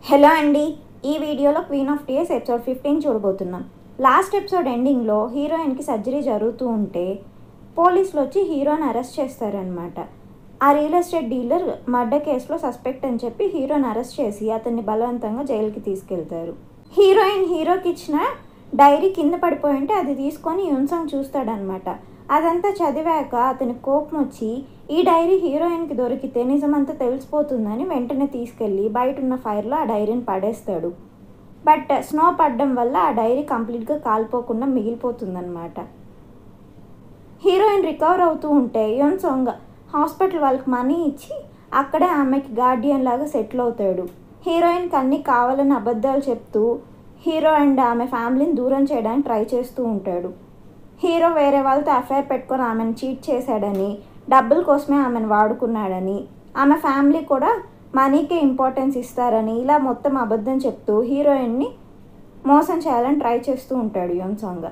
hello అండి ఈ వీడియోలో Queen of Tears episode fifteen చూడబోతున్నాం లాస్ట్ ఎపిసోడ్ ఎండింగ్లో హీరోయిన్కి సర్జరీ జరుగుతూ ఉంటే పోలీసులు వచ్చి హీరోని అరెస్ట్ చేస్తారనమాట ఆ రియల్ ఎస్టేట్ డీలర్ మర్డర్ కేసులో సస్పెక్ట్ అని చెప్పి హీరోని అరెస్ట్ చేసి అతన్ని బలవంతంగా జైలుకి తీసుకెళ్తారు హీరోయిన్ హీరోకి ఇచ్చిన డైరీ కింద పడిపోయి ఉంటే అది తీసుకొని యున్సంగ్ చూస్తాడనమాట అదంతా చదివాక అతనికి కోపం వచ్చి ఈ డైరీ హీరోయిన్కి దొరికితే నిజమంతా తెలిసిపోతుందని వెంటనే తీసుకెళ్ళి బయట ఉన్న ఫైర్లో ఆ డైరీని పడేస్తాడు బట్ స్నో పడడం వల్ల ఆ డైరీ కంప్లీట్గా కాలిపోకుండా మిగిలిపోతుందన్నమాట హీరోయిన్ రికవర్ అవుతూ ఉంటే యున్ సొంగ్ హాస్పిటల్ వాళ్ళకి మనీ ఇచ్చి అక్కడే ఆమెకి గార్డియన్ లాగా సెటిల్ అవుతాడు హీరోయిన్కి అన్నీ కావాలని అబద్ధాలు చెప్తూ హీరో అండ్ ఆమె ఫ్యామిలీని దూరం చేయడానికి ట్రై చేస్తూ ఉంటాడు హీరో వేరే వాళ్ళతో అఫైర్ పెట్టుకొని ఆమెను చీట్ చేశాడని డబ్బుల కోసమే ఆమెను వాడుకున్నాడని ఆమె ఫ్యామిలీ కూడా మనీకే ఇంపార్టెన్స్ ఇస్తారని ఇలా మొత్తం అబద్ధం చెప్తూ హీరోయిన్ని మోసం చేయాలని ట్రై చేస్తూ ఉంటాడు యోన్సాంగ్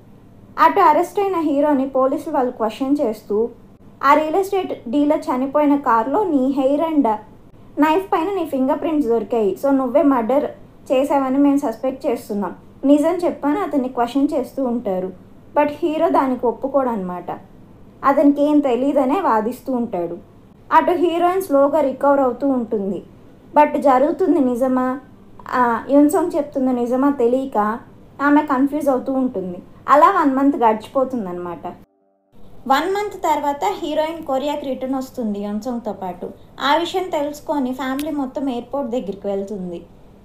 అటు అరెస్ట్ అయిన హీరోని పోలీసులు వాళ్ళు క్వశ్చన్ చేస్తూ ఆ రియల్ ఎస్టేట్ డీలర్ చనిపోయిన కార్లో నీ హెయిర్ అండ్ నైఫ్ పైన నీ ఫింగర్ ప్రింట్స్ దొరికాయి సో నువ్వే మర్డర్ చేసావని మేము సస్పెక్ట్ చేస్తున్నాం నిజం చెప్పని అతన్ని క్వశ్చన్ చేస్తూ ఉంటారు బట్ హీరో దానికి ఒప్పుకోడు అనమాట అతనికి ఏం తెలియదనే వాదిస్తూ ఉంటాడు అటు హీరోయిన్ స్లోగా రికవర్ అవుతూ ఉంటుంది బట్ జరుగుతుంది నిజమా యున్సోంగ్ చెప్తుంది నిజమా తెలియక ఆమె కన్ఫ్యూజ్ అవుతూ ఉంటుంది అలా వన్ మంత్ గడిచిపోతుంది అనమాట వన్ మంత్ తర్వాత హీరోయిన్ కొరియాకి రిటర్న్ వస్తుంది యున్సోంగ్తో పాటు ఆ విషయం తెలుసుకొని ఫ్యామిలీ మొత్తం ఎయిర్పోర్ట్ దగ్గరికి వెళ్తుంది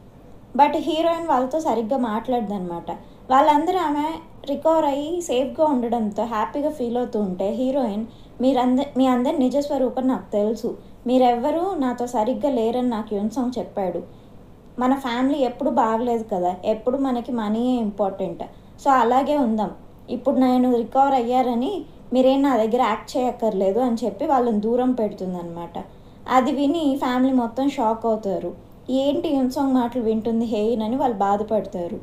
బట్ హీరోయిన్ వాళ్ళతో సరిగ్గా మాట్లాడదనమాట వాళ్ళందరూ ఆమె రికవర్ అయ్యి సేఫ్గా ఉండడంతో హ్యాపీగా ఫీల్ అవుతూ ఉంటే హీరోయిన్ మీరంద మీ అందరి నిజ స్వరూపం నాకు తెలుసు మీరెవ్వరూ నాతో సరిగ్గా లేరని నాకు యున్సాంగ్ చెప్పాడు మన ఫ్యామిలీ ఎప్పుడు బాగలేదు కదా ఎప్పుడు మనకి మనీయే ఇంపార్టెంట్ సో అలాగే ఉందాం ఇప్పుడు నేను రికవర్ అయ్యారని మీరేం నా దగ్గర యాక్ట్ చేయక్కర్లేదు అని చెప్పి వాళ్ళని దూరం పెడుతుందనమాట అది విని ఫ్యామిలీ మొత్తం షాక్ అవుతారు ఏంటి యున్సాంగ్ మాటలు వింటుంది హేయిన్ అని వాళ్ళు బాధపడతారు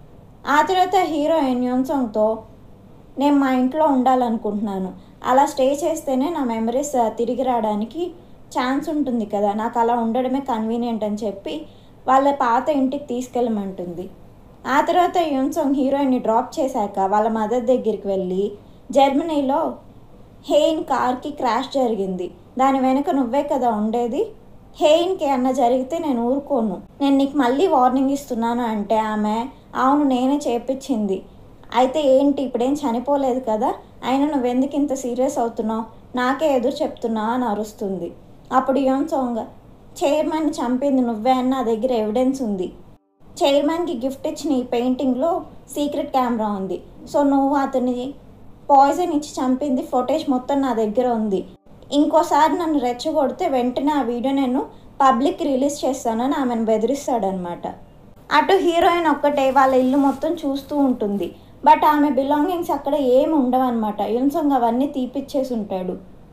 ఆ తర్వాత హీరోయిన్ యున్సాంగ్తో నేను మా ఇంట్లో ఉండాలనుకుంటున్నాను అలా స్టే చేస్తేనే నా మెమరీస్ తిరిగి రావడానికి ఛాన్స్ ఉంటుంది కదా నాకు అలా ఉండడమే కన్వీనియంట్ అని చెప్పి వాళ్ళ పాత ఇంటికి తీసుకెళ్ళమంటుంది ఆ తర్వాత యున్సాంగ్ హీరోయిన్ని డ్రాప్ చేశాక వాళ్ళ మదర్ దగ్గరికి వెళ్ళి జర్మనీలో హెయిన్ కార్కి క్రాష్ జరిగింది దాని వెనుక నువ్వే కదా ఉండేది హెయిన్కి అన్న జరిగితే నేను ఊరుకోను నేను నీకు మళ్ళీ వార్నింగ్ ఇస్తున్నాను అంటే ఆమె అవును నేనే చేపించింది అయితే ఏంటి ఇప్పుడేం చనిపోలేదు కదా అయినా నువ్వెందుకు ఇంత సీరియస్ అవుతున్నావు నాకే ఎదురు చెప్తున్నావు అని అరుస్తుంది అప్పుడు యోన్సోంగ్ చైర్మన్ చంపింది నువ్వే అని నా దగ్గర ఎవిడెన్స్ ఉంది చైర్మన్కి గిఫ్ట్ ఇచ్చిన ఈ పెయింటింగ్లో సీక్రెట్ కెమెరా ఉంది సో నువ్వు అతని పాయిజన్ ఇచ్చి చంపింది ఫొటేజ్ మొత్తం నా దగ్గర ఉంది ఇంకోసారి నన్ను రెచ్చగొడితే వెంటనే ఆ వీడియో నేను పబ్లిక్ రిలీజ్ చేస్తానని ఆమెను బెదిరిస్తాడనమాట అటు హీరోయిన్ ఒక్కటే వాళ్ళ ఇల్లు మొత్తం చూస్తూ ఉంటుంది బట్ ఆమె బిలాంగింగ్స్ అక్కడ ఏమి ఉండవన్నమాట యున్సంగ్ అవన్నీ తీపిచ్చేసి ఉంటాడు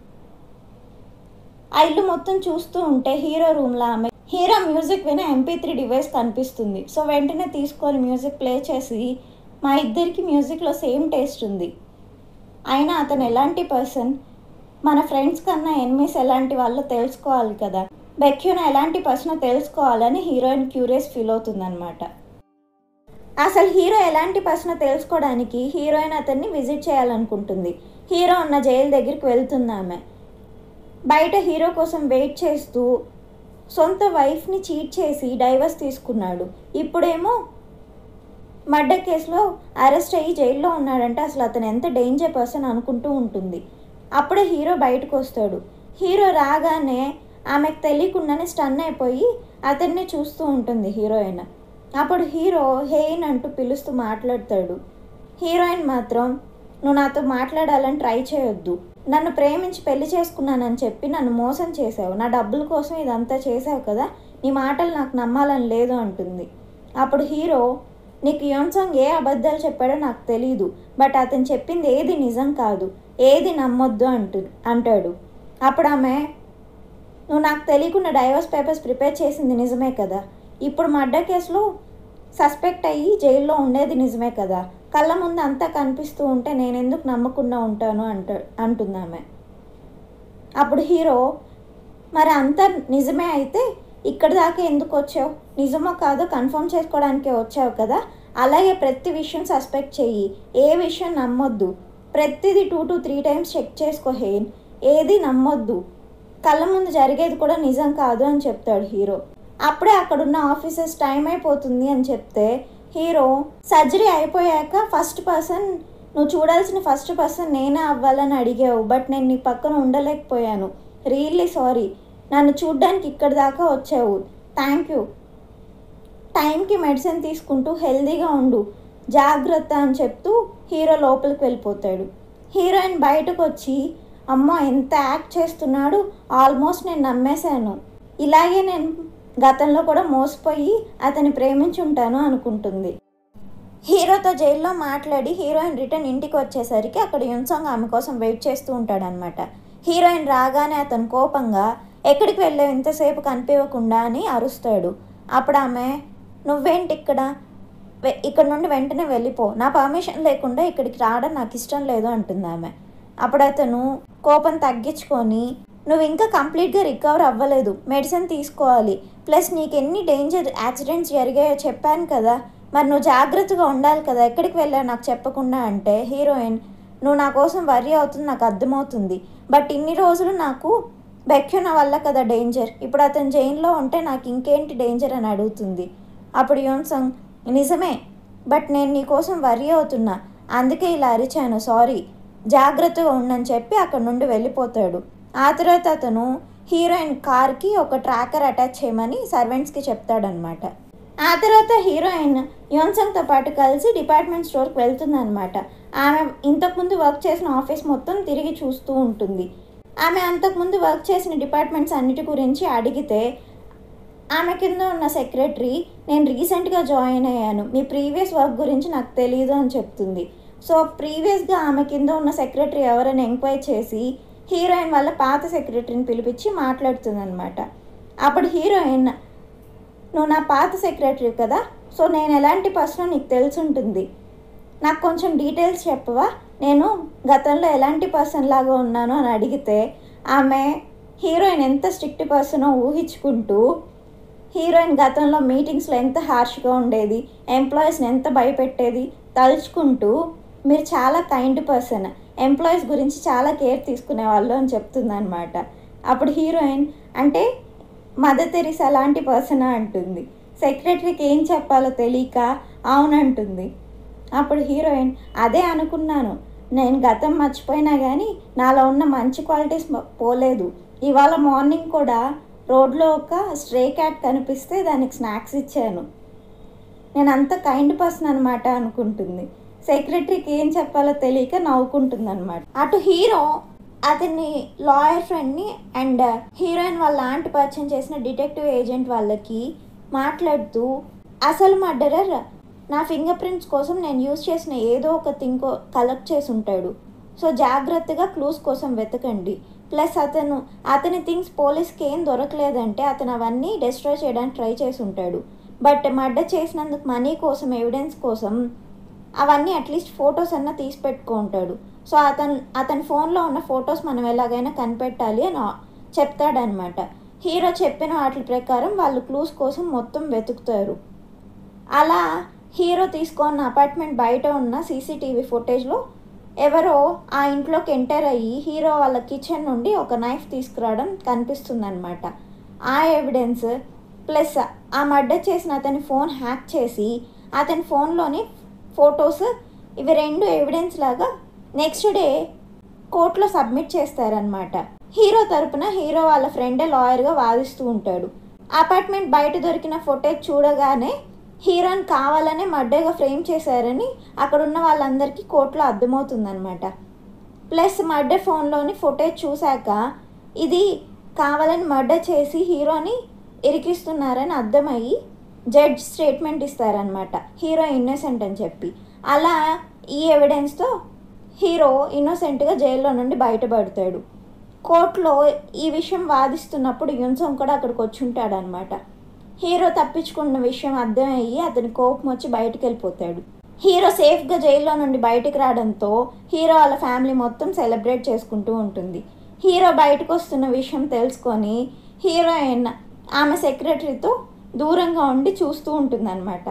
ఆ ఇల్లు మొత్తం చూస్తూ ఉంటే హీరో రూమ్లో ఆమె హీరో మ్యూజిక్ విన ఎంపీ త్రీ డివైస్ కనిపిస్తుంది సో వెంటనే తీసుకొని మ్యూజిక్ ప్లే చేసి మా ఇద్దరికి మ్యూజిక్లో సేమ్ టేస్ట్ ఉంది అయినా అతను ఎలాంటి పర్సన్ మన ఫ్రెండ్స్ కన్నా ఎనిమిస్ ఎలాంటి వాళ్ళో తెలుసుకోవాలి కదా బెక్యూన ఎలాంటి పర్సన్ తెలుసుకోవాలని హీరోయిన్ క్యూరియస్ ఫీల్ అవుతుందన్నమాట అసలు హీరో ఎలాంటి పర్సన్ తెలుసుకోవడానికి హీరోయిన్ అతన్ని విజిట్ చేయాలనుకుంటుంది హీరో ఉన్న జైలు దగ్గరికి వెళ్తుంది ఆమె బయట హీరో కోసం వెయిట్ చేస్తూ సొంత వైఫ్ని చీట్ చేసి డైవర్స్ తీసుకున్నాడు ఇప్పుడేమో మర్డర్ కేసులో అరెస్ట్ అయ్యి జైల్లో ఉన్నాడంటే అసలు అతను ఎంత డేంజర్ పర్సన్ అనుకుంటూ ఉంటుంది అప్పుడే హీరో బయటకు వస్తాడు హీరో రాగానే ఆమెకు తెలియకుండానే స్టన్ అయిపోయి అతన్ని చూస్తూ ఉంటుంది హీరోయిన్ అప్పుడు హీరో హేయిన్ అంటూ పిలుస్తూ మాట్లాడతాడు హీరోయిన్ మాత్రం నువ్వు నాతో మాట్లాడాలని ట్రై చేయొద్దు నన్ను ప్రేమించి పెళ్లి చేసుకున్నానని చెప్పి నన్ను మోసం చేసావు నా డబ్బుల కోసం ఇదంతా చేసావు కదా నీ మాటలు నాకు నమ్మాలని లేదు అంటుంది అప్పుడు హీరో నీకు యోన్సాంగ్ ఏ అబద్ధాలు చెప్పాడో నాకు తెలియదు బట్ అతను చెప్పింది ఏది నిజం కాదు ఏది నమ్మొద్దు అంటు అంటాడు అప్పుడు ఆమె నువ్వు నాకు తెలియకుండా డైవర్స్ పేపర్స్ ప్రిపేర్ చేసింది నిజమే కదా ఇప్పుడు మర్డర్ కేసులో సస్పెక్ట్ అయ్యి జైల్లో ఉండేది నిజమే కదా కళ్ళ ముందు అంతా కనిపిస్తూ ఉంటే నేను ఎందుకు నమ్మకుండా ఉంటాను అంట అంటుంది ఆమె అప్పుడు హీరో మరి అంతా నిజమే అయితే ఇక్కడ దాకా ఎందుకు వచ్చావు నిజమో కాదో కన్ఫర్మ్ చేసుకోవడానికే వచ్చావు కదా అలాగే ప్రతి విషయం సస్పెక్ట్ చెయ్యి ఏ విషయం నమ్మొద్దు ప్రతిదీ two to three times check చేసుకో హేన్ ఏది నమ్మొద్దు కళ్ళ ముందు జరిగేది కూడా నిజం కాదు అని చెప్తాడు హీరో అప్పుడే అక్కడున్న ఆఫీసర్స్ టైం అయిపోతుంది అని చెప్తే హీరో సర్జరీ అయిపోయాక ఫస్ట్ పర్సన్ నువ్వు చూడాల్సిన ఫస్ట్ పర్సన్ నేనే అవ్వాలని అడిగావు బట్ నేను నీ పక్కన ఉండలేకపోయాను రియల్లీ సారీ నన్ను చూడ్డానికి ఇక్కడి దాకా వచ్చావు థ్యాంక్ యూ టైంకి మెడిసిన్ తీసుకుంటూ హెల్దీగా ఉండు జాగ్రత్త అని చెప్తూ హీరో లోపలికి వెళ్ళిపోతాడు హీరోయిన్ బయటకు వచ్చి అమ్మో ఎంత యాక్ట్ చేస్తున్నాడు ఆల్మోస్ట్ నేను నమ్మేశాను ఇలాగే నేను గతంలో కూడా మోసపోయి అతన్ని ప్రేమించుంటాను అనుకుంటుంది హీరోతో జైల్లో మాట్లాడి హీరోయిన్ రిటర్న్ ఇంటికి వచ్చేసరికి అక్కడ యున్సాంగ్ ఆమె కోసం వెయిట్ చేస్తూ ఉంటాడనమాట హీరోయిన్ రాగానే అతను కోపంగా ఎక్కడికి వెళ్ళావు ఇంతసేపు కనిపించకుండా అని అరుస్తాడు అప్పుడు ఆమె నువ్వేంటి ఇక్కడ వె- ఇక్కడ నుండి వెంటనే వెళ్ళిపో నా పర్మిషన్ లేకుండా ఇక్కడికి రావడం నాకు ఇష్టం లేదు అంటుంది ఆమె అప్పుడు అతను కోపం తగ్గించుకొని నువ్వు ఇంకా కంప్లీట్గా రికవర్ అవ్వలేదు మెడిసిన్ తీసుకోవాలి ప్లస్ నీకు ఎన్ని డేంజర్ యాక్సిడెంట్స్ జరిగాయో చెప్పాను కదా మరి నువ్వు జాగ్రత్తగా ఉండాలి కదా ఎక్కడికి వెళ్ళావు నాకు చెప్పకుండా అంటే హీరోయిన్ నువ్వు నా కోసం వరి అవుతుంది నాకు అర్థమవుతుంది బట్ ఇన్ని రోజులు నాకు బెక్యున వల్ల కదా డేంజర్ ఇప్పుడు అతను జైల్లో ఉంటే నాకు ఇంకేంటి డేంజర్ అని అడుగుతుంది అప్పుడు యోన్సంగ్ నిజమే బట్ నేను నీ కోసం వరి అవుతున్నా అందుకే ఇలా అరిచాను సారీ జాగ్రత్తగా ఉండని చెప్పి అక్కడ నుండి వెళ్ళిపోతాడు ఆ తర్వాత అతను హీరోయిన్ కార్కి ఒక ట్రాకర్ అటాచ్ చేయమని సర్వెంట్స్కి చెప్తాడనమాట ఆ తర్వాత హీరోయిన్ యోన్సంగ్తో పాటు కలిసి డిపార్ట్మెంట్ స్టోర్కి వెళ్తుందన్నమాట ఆమె ఇంతకుముందు వర్క్ చేసిన ఆఫీస్ మొత్తం తిరిగి చూస్తూ ఉంటుంది ఆమె అంతకుముందు వర్క్ చేసిన డిపార్ట్మెంట్స్ అన్నిటి గురించి అడిగితే ఆమె కింద ఉన్న సెక్రటరీ నేను రీసెంట్గా జాయిన్ అయ్యాను మీ ప్రీవియస్ వర్క్ గురించి నాకు తెలియదు అని చెప్తుంది సో ప్రీవియస్గా ఆమె కింద ఉన్న సెక్రటరీ ఎవరైనా ఎంక్వైరీ చేసి హీరోయిన్ వాళ్ళ పాత సెక్రటరీని పిలిపించి మాట్లాడుతుంది అనమాట అప్పుడు హీరోయిన్ నువ్వు నా పాత సెక్రటరీ కదా సో నేను ఎలాంటి పర్సన్ నీకు తెలిసి ఉంటుంది నాకు కొంచెం డీటెయిల్స్ చెప్పవా నేను గతంలో ఎలాంటి పర్సన్ లాగా ఉన్నాను అని అడిగితే ఆమె హీరోయిన్ ఎంత స్ట్రిక్ట్ పర్సనో ఊహించుకుంటూ హీరోయిన్ గతంలో మీటింగ్స్లో ఎంత హార్ష్గా ఉండేది ఎంప్లాయీస్ని ఎంత భయపెట్టేది తలుచుకుంటూ మీరు చాలా కైండ్ పర్సన్ ఎంప్లాయీస్ గురించి చాలా కేర్ తీసుకునేవాళ్ళు అని చెప్తుందన్నమాట అప్పుడు హీరోయిన్ అంటే మదర్ తెరీసా లాంటి పర్సనా అంటుంది సెక్రటరీకి ఏం చెప్పాలో తెలియక అవునంటుంది అప్పుడు హీరోయిన్ అదే అనుకున్నాను నేను గతం మర్చిపోయినా కానీ నాలో ఉన్న మంచి క్వాలిటీస్ మ- పోలేదు ఇవాళ మార్నింగ్ కూడా రోడ్లో ఒక స్ట్రే క్యాట్ కనిపిస్తే దానికి స్నాక్స్ ఇచ్చాను నేను అంత కైండ్ పర్సన్ అనమాట అనుకుంటుంది సెక్రటరీకి ఏం చెప్పాలో తెలియక నవ్వుకుంటుంది అనమాట అటు హీరో అతన్ని లాయర్ ఫ్రెండ్ని అండ్ హీరోయిన్ వాళ్ళ ఆంటీ పరిచయం చేసిన డిటెక్టివ్ ఏజెంట్ వాళ్ళకి మాట్లాడుతూ అసలు మర్డరర్ నా ఫింగర్ ప్రింట్స్ కోసం నేను యూజ్ చేసిన ఏదో ఒక థింగ్ కలెక్ట్ చేసి ఉంటాడు సో జాగ్రత్తగా క్లూస్ కోసం వెతకండి ప్లస్ అతను అతని థింగ్స్ పోలీస్కి ఏం దొరకలేదంటే అతను అవన్నీ డిస్ట్రాయ్ చేయడానికి ట్రై చేసి ఉంటాడు బట్ మర్డర్ చేసినందుకు మనీ కోసం ఎవిడెన్స్ కోసం అవన్నీ అట్లీస్ట్ ఫొటోస్ అన్నా తీసి పెట్టుకుంటాడు సో అతను అతని ఫోన్లో ఉన్న ఫొటోస్ మనం ఎలాగైనా కనిపెట్టాలి అని ఆ- చెప్తాడనమాట హీరో చెప్పిన వాటి ప్రకారం వాళ్ళు క్లూస్ కోసం మొత్తం వెతుకుతారు అలా హీరో తీసుకున్న అపార్ట్మెంట్ బయట ఉన్న సీసీటీవీ ఫుటేజ్లో ఎవరో ఆ ఇంట్లోకి ఎంటర్ అయ్యి హీరో వాళ్ళ కిచెన్ నుండి ఒక నైఫ్ తీసుకురావడం కనిపిస్తుందన్నమాట ఆ ఎవిడెన్స్ ప్లస్ ఆ మర్డర్ చేసిన అతని ఫోన్ హ్యాక్ చేసి అతని ఫోన్లోని ఫొటోస్ ఇవి రెండు ఎవిడెన్స్ లాగా నెక్స్ట్ డే కోర్టులో సబ్మిట్ చేస్తారనమాట హీరో తరపున హీరో వాళ్ళ ఫ్రెండే లాయర్గా వాదిస్తూ ఉంటాడు అపార్ట్మెంట్ బయట దొరికిన ఫుటేజ్ చూడగానే హీరోని కావాలనే మర్డర్గా ఫ్రేమ్ చేశారని అక్కడ ఉన్న వాళ్ళందరికీ కోర్టులో అర్థమవుతుందన్నమాట ప్లస్ మర్డర్ ఫోన్లోని ఫుటేజ్ చూశాక ఇది కావాలని మర్డర్ చేసి హీరోని ఇరికిస్తున్నారని అర్థమయ్యి జడ్జ్ స్టేట్మెంట్ ఇస్తారనమాట హీరో ఇన్నోసెంట్ అని చెప్పి అలా ఈ ఎవిడెన్స్తో హీరో ఇన్నోసెంట్గా జైల్లో నుండి బయటపడతాడు కోర్టులో ఈ విషయం వాదిస్తున్నప్పుడు యున్సం కూడా అక్కడికి వచ్చి ఉంటాడనమాట హీరో తప్పించుకున్న విషయం అర్థమయ్యి అతని కోపం వచ్చి బయటికి వెళ్ళిపోతాడు హీరో సేఫ్గా జైల్లో నుండి బయటికి రావడంతో హీరో వాళ్ళ ఫ్యామిలీ మొత్తం సెలబ్రేట్ చేసుకుంటూ ఉంటుంది హీరో బయటకు వస్తున్న విషయం తెలుసుకొని హీరోయిన్ ఆమె సెక్రటరీతో దూరంగా ఉండి చూస్తూ ఉంటుందన్నమాట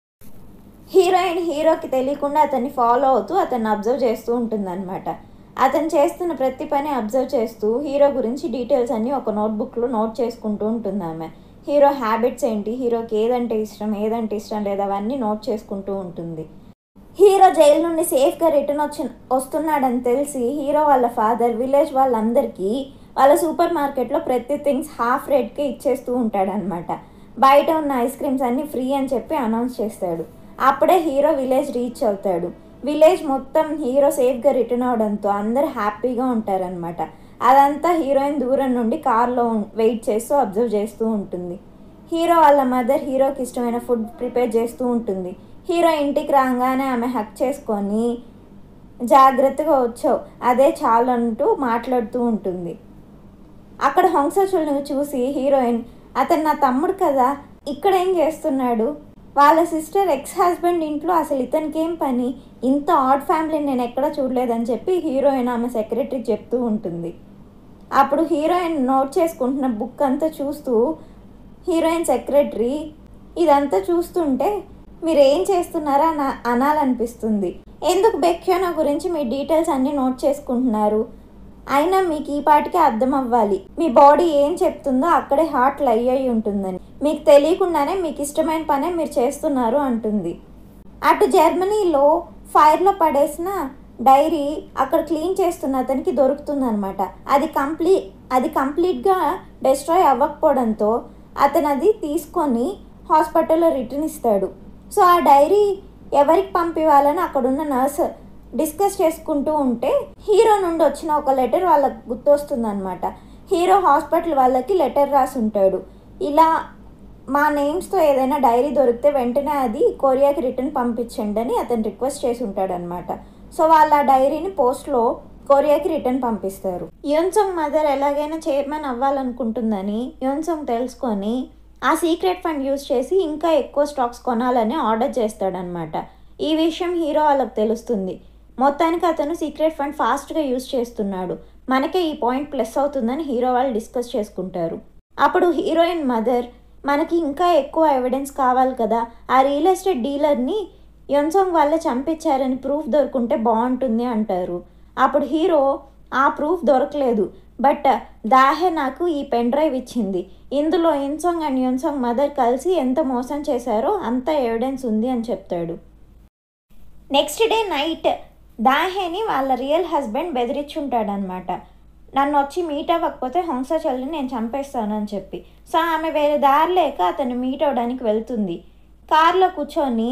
హీరోయిన్ హీరోకి తెలియకుండా అతన్ని ఫాలో అవుతూ అతన్ని అబ్జర్వ్ చేస్తూ ఉంటుందన్నమాట అతను చేస్తున్న ప్రతి పని అబ్జర్వ్ చేస్తూ హీరో గురించి డీటెయిల్స్ అన్నీ ఒక నోట్బుక్లో నోట్ చేసుకుంటూ ఉంటుంది ఆమె హీరో హ్యాబిట్స్ ఏంటి హీరోకి ఏదంటే ఇష్టం ఏదంటే ఇష్టం లేదు అవన్నీ నోట్ చేసుకుంటూ ఉంటుంది హీరో జైలు నుండి సేఫ్గా రిటర్న్ వచ్చి వస్తున్నాడని తెలిసి హీరో వాళ్ళ ఫాదర్ విలేజ్ వాళ్ళందరికీ వాళ్ళ సూపర్ మార్కెట్లో ప్రతి థింగ్స్ హాఫ్ రేట్కే ఇచ్చేస్తూ ఉంటాడనమాట బయట ఉన్న ఐస్ క్రీమ్స్ అన్నీ ఫ్రీ అని చెప్పి అనౌన్స్ చేస్తాడు అప్పుడే హీరో విలేజ్ రీచ్ అవుతాడు విలేజ్ మొత్తం హీరో సేఫ్గా రిటర్న్ అవడంతో అందరు హ్యాపీగా ఉంటారనమాట అదంతా హీరోయిన్ దూరం నుండి కార్లో వెయిట్ చేస్తూ అబ్జర్వ్ చేస్తూ ఉంటుంది హీరో వాళ్ళ మదర్ హీరోకి ఇష్టమైన ఫుడ్ ప్రిపేర్ చేస్తూ ఉంటుంది హీరో ఇంటికి రాగానే ఆమె హక్ చేసుకొని జాగ్రత్తగా వచ్చావు అదే చాలు అంటూ మాట్లాడుతూ ఉంటుంది అక్కడ హంసచుల్ని చూసి హీరోయిన్ అతను నా తమ్ముడు కదా ఇక్కడ ఏం చేస్తున్నాడు వాళ్ళ సిస్టర్ ఎక్స్ హస్బెండ్ ఇంట్లో అసలు ఇతనికి ఏం పని ఇంత ఆడ్ ఫ్యామిలీ నేను ఎక్కడ చూడలేదని చెప్పి హీరోయిన్ ఆమె సెక్రటరీ చెప్తూ ఉంటుంది అప్పుడు హీరోయిన్ నోట్ చేసుకుంటున్న బుక్ అంతా చూస్తూ హీరోయిన్ సెక్రటరీ ఇదంతా చూస్తుంటే మీరు ఏం చేస్తున్నారా నా అనాలనిపిస్తుంది ఎందుకు బెక్యోనా గురించి మీ డీటెయిల్స్ అన్నీ నోట్ చేసుకుంటున్నారు అయినా మీకు ఈ పాటికే అర్థం అవ్వాలి మీ బాడీ ఏం చెప్తుందో అక్కడే హార్ట్ లై అయి ఉంటుందని మీకు తెలియకుండానే మీకు ఇష్టమైన పనే మీరు చేస్తున్నారు అంటుంది అటు జర్మనీలో ఫైర్లో పడేసిన డైరీ అక్కడ క్లీన్ చేస్తున్న అతనికి దొరుకుతుందనమాట అది కంప్లీట్ అది కంప్లీట్గా డెస్ట్రాయ్ అవ్వకపోవడంతో అతను అది తీసుకొని హాస్పిటల్లో రిటర్న్ ఇస్తాడు సో ఆ డైరీ ఎవరికి పంపివ్వాలని అక్కడున్న నర్స్ డిస్కస్ చేసుకుంటూ ఉంటే హీరో నుండి వచ్చిన ఒక లెటర్ వాళ్ళకి గుర్తొస్తుందన్నమాట హీరో హాస్పిటల్ వాళ్ళకి లెటర్ రాసి ఉంటాడు ఇలా మా నేమ్స్తో ఏదైనా డైరీ దొరికితే వెంటనే అది కొరియాకి రిటర్న్ పంపించండి అని అతను రిక్వెస్ట్ చేసి ఉంటాడనమాట సో వాళ్ళు ఆ డైరీని పోస్ట్లో కొరియాకి రిటర్న్ పంపిస్తారు యోన్సంగ్ మదర్ ఎలాగైనా చైర్మన్ అవ్వాలనుకుంటుందని యోన్సంగ్ తెలుసుకొని ఆ సీక్రెట్ ఫండ్ యూజ్ చేసి ఇంకా ఎక్కువ స్టాక్స్ కొనాలని ఆర్డర్ చేస్తాడనమాట ఈ విషయం హీరో వాళ్ళకి తెలుస్తుంది మొత్తానికి అతను సీక్రెట్ ఫండ్ ఫాస్ట్గా యూజ్ చేస్తున్నాడు మనకే ఈ పాయింట్ ప్లస్ అవుతుందని హీరో వాళ్ళు డిస్కస్ చేసుకుంటారు అప్పుడు హీరోయిన్ మదర్ మనకి ఇంకా ఎక్కువ ఎవిడెన్స్ కావాలి కదా ఆ రియల్ ఎస్టేట్ డీలర్ని యొన్సాంగ్ వాళ్ళే చంపించారని ప్రూఫ్ దొరుకుంటే బాగుంటుంది అంటారు అప్పుడు హీరో ఆ ప్రూఫ్ దొరకలేదు బట్ దాహే నాకు ఈ పెన్ డ్రైవ్ ఇచ్చింది ఇందులో ఇన్సాంగ్ అండ్ యున్సాంగ్ మదర్ కలిసి ఎంత మోసం చేశారో అంత ఎవిడెన్స్ ఉంది అని చెప్తాడు నెక్స్ట్ డే నైట్ దాహేని వాళ్ళ రియల్ హస్బెండ్ బెదిరించుంటాడనమాట నన్ను వచ్చి మీట్ అవ్వకపోతే హంస చెల్లిని నేను చంపేస్తానని చెప్పి సో ఆమె వేరే దారి లేక అతను మీట్ అవ్వడానికి వెళ్తుంది కార్లో కూర్చొని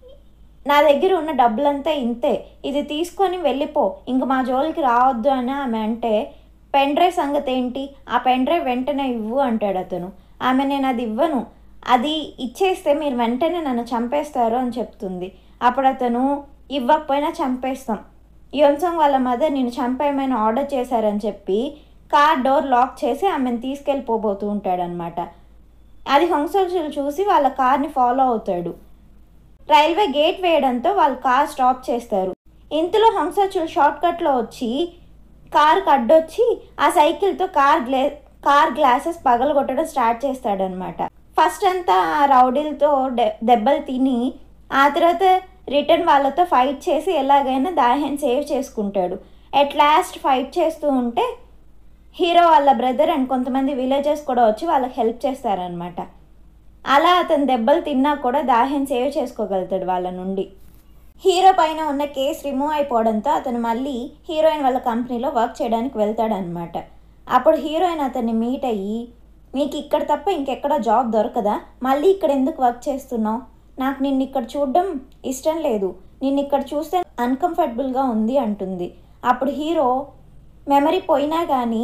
నా దగ్గర ఉన్న డబ్బులంతా ఇంతే ఇది తీసుకొని వెళ్ళిపో ఇంక మా జోలికి రావద్దు అని ఆమె అంటే పెన్ డ్రైవ్ సంగతి ఏంటి ఆ పెన్ డ్రైవ్ వెంటనే ఇవ్వు అంటాడు అతను ఆమె నేను అది ఇవ్వను అది ఇచ్చేస్తే మీరు వెంటనే నన్ను చంపేస్తారు అని చెప్తుంది అప్పుడు అతను ఇవ్వకపోయినా చంపేస్తాం యోన్సంగ్ వాళ్ళ మదర్ నేను చంపేయమని ఆర్డర్ చేశారని చెప్పి కార్ డోర్ లాక్ చేసి ఆమెను తీసుకెళ్ళిపోబోతూ ఉంటాడనమాట అది హంసోజులు చూసి వాళ్ళ కార్ని ఫాలో అవుతాడు రైల్వే గేట్ వేయడంతో వాళ్ళు కార్ స్టాప్ చేస్తారు ఇంతలో హంసచుల్ షార్ట్ కట్లో వచ్చి కార్ అడ్డొచ్చి ఆ సైకిల్తో కార్ గ్లే కార్ గ్లాసెస్ పగలగొట్టడం స్టార్ట్ చేస్తాడనమాట ఫస్ట్ అంతా ఆ రౌడీలతో డె దెబ్బలు తిని ఆ తర్వాత రిటర్న్ వాళ్ళతో ఫైట్ చేసి ఎలాగైనా దాహన్ సేవ్ చేసుకుంటాడు ఎట్ లాస్ట్ ఫైట్ చేస్తూ ఉంటే హీరో వాళ్ళ బ్రదర్ అండ్ కొంతమంది విలేజెస్ కూడా వచ్చి వాళ్ళకి హెల్ప్ చేస్తారనమాట అలా అతను దెబ్బలు తిన్నా కూడా దాహన్ సేవ్ చేసుకోగలుగుతాడు వాళ్ళ నుండి హీరో పైన ఉన్న కేసు రిమూవ్ అయిపోవడంతో అతను మళ్ళీ హీరోయిన్ వాళ్ళ కంపెనీలో వర్క్ చేయడానికి వెళ్తాడనమాట అప్పుడు హీరోయిన్ అతన్ని మీట్ అయ్యి మీకు ఇక్కడ తప్ప ఇంకెక్కడ జాబ్ దొరకదా మళ్ళీ ఇక్కడ ఎందుకు వర్క్ చేస్తున్నావు నాకు నిన్ను ఇక్కడ చూడడం ఇష్టం లేదు నిన్ను ఇక్కడ చూస్తే అన్కంఫర్టబుల్గా ఉంది అంటుంది అప్పుడు హీరో మెమరీ పోయినా కానీ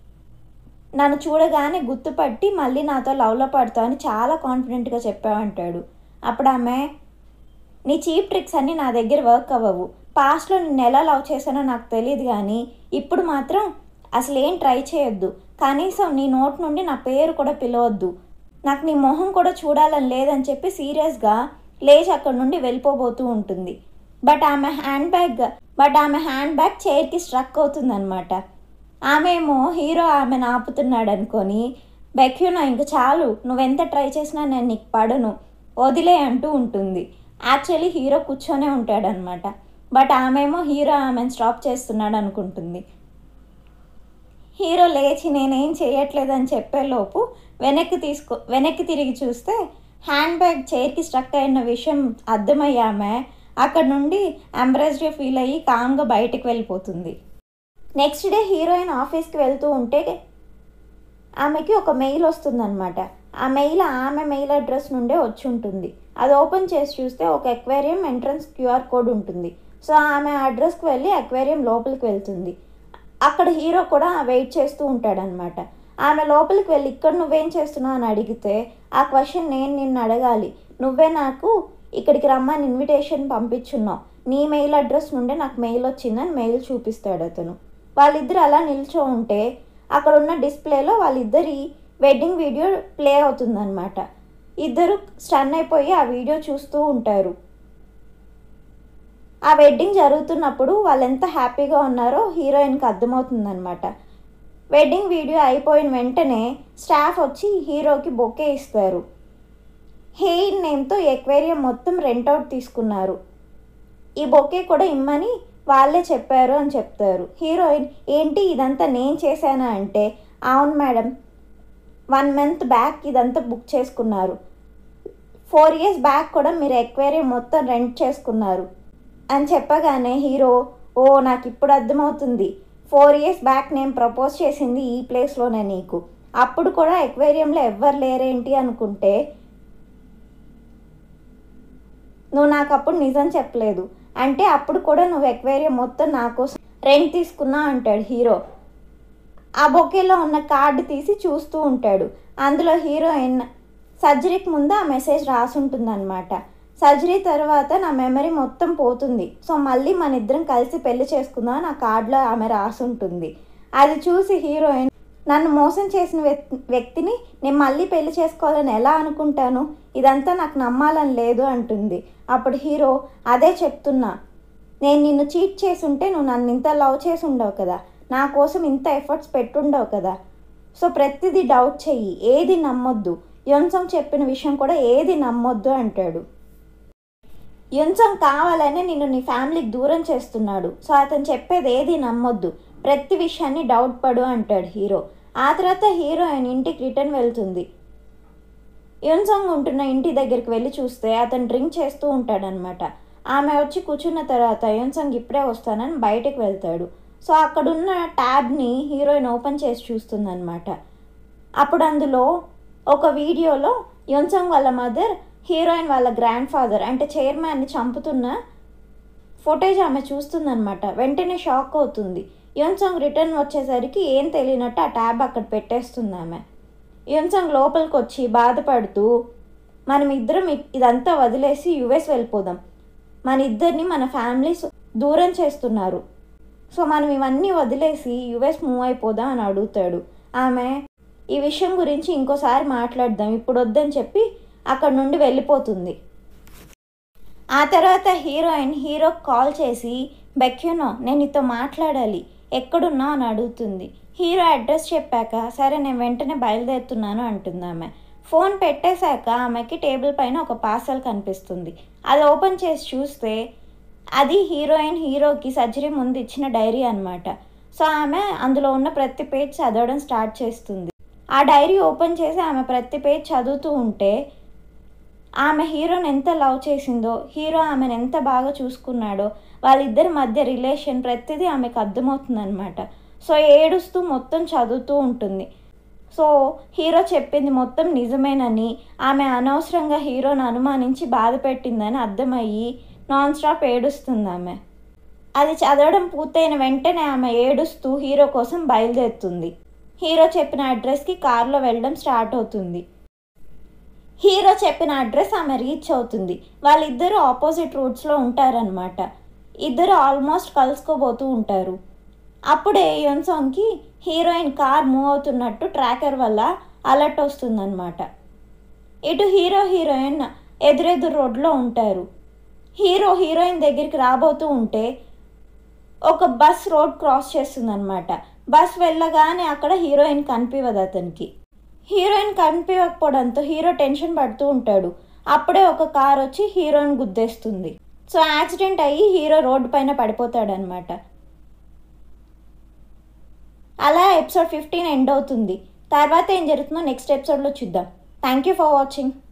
నన్ను చూడగానే గుర్తుపట్టి మళ్ళీ నాతో లవ్లో పడతావు అని చాలా కాన్ఫిడెంట్గా చెప్పావంటాడు అప్పుడు ఆమె నీ చీప్ ట్రిక్స్ అన్నీ నా దగ్గర వర్క్ అవ్వవు పాస్ట్లో నిన్ను ఎలా లవ్ చేశానో నాకు తెలియదు కానీ ఇప్పుడు మాత్రం అసలు ఏం ట్రై చేయొద్దు కనీసం నీ నోట్ నుండి నా పేరు కూడా పిలవద్దు నాకు నీ మొహం కూడా చూడాలని లేదని చెప్పి సీరియస్గా లేచి అక్కడి నుండి వెళ్ళిపోబోతూ ఉంటుంది బట్ ఆమె హ్యాండ్ బ్యాగ్ బట్ ఆమె హ్యాండ్ బ్యాగ్ చైర్కి స్ట్రక్ అవుతుందన్నమాట ఆమె ఏమో హీరో ఆమెను ఆపుతున్నాడు అనుకొని బెక్యూనో ఇంక చాలు నువ్వెంత ట్రై చేసినా నేను నీకు పడను వదిలే అంటూ ఉంటుంది యాక్చువల్లీ హీరో కూర్చొనే ఉంటాడనమాట బట్ ఆమెమో హీరో ఆమెను స్టాప్ చేస్తున్నాడు అనుకుంటుంది హీరో లేచి నేనేం చేయట్లేదని చెప్పేలోపు వెనక్కి తీసుకో వెనక్కి తిరిగి చూస్తే హ్యాండ్ బ్యాగ్ చైర్కి స్ట్రక్ అయిన విషయం అర్థమయ్యామె అక్కడ నుండి అంబ్రాస్డ్గా ఫీల్ అయ్యి కామ్గా బయటికి వెళ్ళిపోతుంది నెక్స్ట్ డే హీరోయిన్ ఆఫీస్కి వెళ్తూ ఉంటే ఆమెకి ఒక మెయిల్ వస్తుందన్నమాట ఆ మెయిల్ ఆమె మెయిల్ అడ్రస్ నుండే వచ్చి ఉంటుంది అది ఓపెన్ చేసి చూస్తే ఒక ఎక్వేరియం ఎంట్రన్స్ క్యూఆర్ కోడ్ ఉంటుంది సో ఆమె అడ్రస్కి వెళ్ళి ఎక్వేరియం లోపలికి వెళ్తుంది అక్కడ హీరో కూడా వెయిట్ చేస్తూ ఉంటాడనమాట ఆమె లోపలికి వెళ్ళి ఇక్కడ నువ్వేం చేస్తున్నావు అని అడిగితే ఆ క్వశ్చన్ నేను నిన్ను అడగాలి నువ్వే నాకు ఇక్కడికి రమ్మని ఇన్విటేషన్ పంపించున్నావు నీ మెయిల్ అడ్రస్ నుండే నాకు మెయిల్ వచ్చిందని మెయిల్ చూపిస్తాడు అతను వాళ్ళిద్దరు అలా నిల్చో ఉంటే అక్కడ ఉన్న డిస్ప్లేలో వాళ్ళిద్దరి వెడ్డింగ్ వీడియో ప్లే అవుతుందన్నమాట ఇద్దరు స్టన్ అయిపోయి ఆ వీడియో చూస్తూ ఉంటారు ఆ వెడ్డింగ్ జరుగుతున్నప్పుడు వాళ్ళు ఎంత హ్యాపీగా ఉన్నారో హీరోయిన్కి అర్థమవుతుందన్నమాట వెడ్డింగ్ వీడియో అయిపోయిన వెంటనే స్టాఫ్ వచ్చి హీరోకి బొకే ఇస్తారు హెయిర్ నేమ్తో ఎక్వేరియం మొత్తం రెంట్ అవుట్ తీసుకున్నారు ఈ బొకే కూడా ఇమ్మని వాళ్ళే చెప్పారు అని చెప్తారు హీరోయిన్ ఏంటి ఇదంతా నేను చేశానా అంటే అవును మేడం వన్ మంత్ బ్యాక్ ఇదంతా బుక్ చేసుకున్నారు ఫోర్ ఇయర్స్ బ్యాక్ కూడా మీరు ఎక్వేరియం మొత్తం రెంట్ చేసుకున్నారు అని చెప్పగానే హీరో ఓ నాకు ఇప్పుడు అర్థమవుతుంది ఫోర్ ఇయర్స్ బ్యాక్ నేను ప్రపోజ్ చేసింది ఈ ప్లేస్లోనే నీకు అప్పుడు కూడా ఎక్వేరియంలో ఎవ్వరు లేరేంటి అనుకుంటే నువ్వు నాకు అప్పుడు నిజం చెప్పలేదు అంటే అప్పుడు కూడా నువ్వు ఎక్వేరియం మొత్తం నా కోసం రెంట్ తీసుకున్నా అంటాడు హీరో ఆ బొకేలో ఉన్న కార్డు తీసి చూస్తూ ఉంటాడు అందులో హీరోయిన్ సర్జరీకి ముందు ఆ మెసేజ్ రాసి ఉంటుందన్నమాట సర్జరీ తర్వాత నా మెమరీ మొత్తం పోతుంది సో మళ్ళీ మన ఇద్దరం కలిసి పెళ్లి చేసుకుందాం నా కార్డులో ఆమె రాసి ఉంటుంది అది చూసి హీరోయిన్ నన్ను మోసం చేసిన వ్యక్- వ్యక్తిని నేను మళ్ళీ పెళ్లి చేసుకోవాలని ఎలా అనుకుంటాను ఇదంతా నాకు నమ్మాలని లేదు అంటుంది అప్పుడు హీరో అదే చెప్తున్నా నేను నిన్ను చీట్ చేసి ఉంటే నువ్వు నన్ను ఇంత లవ్ చేసి ఉండవు కదా నా కోసం ఇంత ఎఫర్ట్స్ పెట్టుండవు కదా సో ప్రతిదీ డౌట్ చెయ్యి ఏది నమ్మొద్దు యున్సం చెప్పిన విషయం కూడా ఏది నమ్మొద్దు అంటాడు యున్సం కావాలనే నిన్ను నీ ఫ్యామిలీకి దూరం చేస్తున్నాడు సో అతను చెప్పేది ఏది నమ్మొద్దు ప్రతి విషయాన్ని డౌట్ పడు అంటాడు హీరో ఆ తర్వాత హీరోయిన్ ఇంటికి రిటర్న్ వెళ్తుంది యున్సంగ్ ఉంటున్న ఇంటి దగ్గరికి వెళ్ళి చూస్తే అతను డ్రింక్ చేస్తూ ఉంటాడనమాట ఆమె వచ్చి కూర్చున్న తర్వాత యున్సంగ్ ఇప్పుడే వస్తానని బయటకు వెళ్తాడు సో అక్కడున్న ట్యాబ్ని హీరోయిన్ ఓపెన్ చేసి చూస్తుందన్నమాట అప్పుడు అందులో ఒక వీడియోలో యున్సంగ్ వాళ్ళ మదర్ హీరోయిన్ వాళ్ళ గ్రాండ్ ఫాదర్ అంటే చైర్మన్ని చంపుతున్న ఫుటేజ్ ఆమె చూస్తుందన్నమాట వెంటనే షాక్ అవుతుంది యున్సంగ్ రిటర్న్ వచ్చేసరికి ఏం తెలియనట్టు ఆ ట్యాబ్ అక్కడ పెట్టేస్తుంది ఆమె యున్సంగ్ లోపలికి వచ్చి బాధపడుతూ మనం ఇద్దరం ఇ- ఇదంతా వదిలేసి యుఎస్ వెళ్ళిపోదాం మన ఇద్దరిని మన ఫ్యామిలీస్ దూరం చేస్తున్నారు సో మనం ఇవన్నీ వదిలేసి యుఎస్ మూవ్ అయిపోదాం అని అడుగుతాడు ఆమె ఈ విషయం గురించి ఇంకోసారి మాట్లాడదాం ఇప్పుడు వద్దని చెప్పి అక్కడ నుండి వెళ్ళిపోతుంది ఆ తర్వాత హీరోయిన్ హీరోకి కాల్ చేసి బెక్యూనో నేను నీతో మాట్లాడాలి ఎక్కడున్నావు అని అడుగుతుంది హీరో అడ్రస్ చెప్పాక సరే నేను వెంటనే బయలుదేరుతున్నాను అంటుంది ఆమె ఫోన్ పెట్టేశాక ఆమెకి టేబుల్ పైన ఒక పార్సల్ కనిపిస్తుంది అది ఓపెన్ చేసి చూస్తే అది హీరోయిన్ హీరోకి సర్జరీ ముందు ఇచ్చిన డైరీ అన్నమాట సో ఆమె అందులో ఉన్న ప్రతి పేజ్ చదవడం స్టార్ట్ చేస్తుంది ఆ డైరీ ఓపెన్ చేసి ఆమె ప్రతి పేజ్ చదువుతూ ఉంటే ఆమె హీరోని ఎంత లవ్ చేసిందో హీరో ఆమెను ఎంత బాగా చూసుకున్నాడో వాళ్ళిద్దరి మధ్య రిలేషన్ ప్రతిదీ ఆమెకు అర్థమవుతుందన్నమాట సో ఏడుస్తూ మొత్తం చదువుతూ ఉంటుంది సో హీరో చెప్పింది మొత్తం నిజమేనని ఆమె అనవసరంగా హీరోని అనుమానించి బాధ పెట్టిందని అర్థమయ్యి నాన్ స్టాప్ ఏడుస్తుంది ఆమె అది చదవడం పూర్తయిన వెంటనే ఆమె ఏడుస్తూ హీరో కోసం బయలుదేరుతుంది హీరో చెప్పిన అడ్రస్కి కారులో వెళ్ళడం స్టార్ట్ అవుతుంది హీరో చెప్పిన అడ్రస్ ఆమె రీచ్ అవుతుంది వాళ్ళిద్దరూ ఆపోజిట్ రూట్స్లో ఉంటారనమాట ఇద్దరు ఆల్మోస్ట్ కలుసుకోబోతూ ఉంటారు అప్పుడే యున్సాంగ్కి హీరోయిన్ కార్ మూవ్ అవుతున్నట్టు ట్రాకర్ వల్ల అలర్ట్ వస్తుందన్నమాట ఇటు హీరో హీరోయిన్ ఎదురెదురు రోడ్లో ఉంటారు హీరో హీరోయిన్ దగ్గరికి రాబోతూ ఉంటే ఒక బస్ రోడ్ క్రాస్ చేస్తుందన్నమాట బస్ వెళ్ళగానే అక్కడ హీరోయిన్ కనిపించదు అతనికి హీరోయిన్ కనిపించకపోవడంతో హీరో టెన్షన్ పడుతూ ఉంటాడు అప్పుడే ఒక కార్ వచ్చి హీరోని గుద్దేస్తుంది సో యాక్సిడెంట్ అయ్యి హీరో రోడ్డు పైన పడిపోతాడనమాట అలా ఎపిసోడ్ ఫిఫ్టీన్ ఎండ్ అవుతుంది తర్వాత ఏం జరుగుతుందో నెక్స్ట్ ఎపిసోడ్లో చూద్దాం థ్యాంక్ యూ ఫర్ వాచింగ్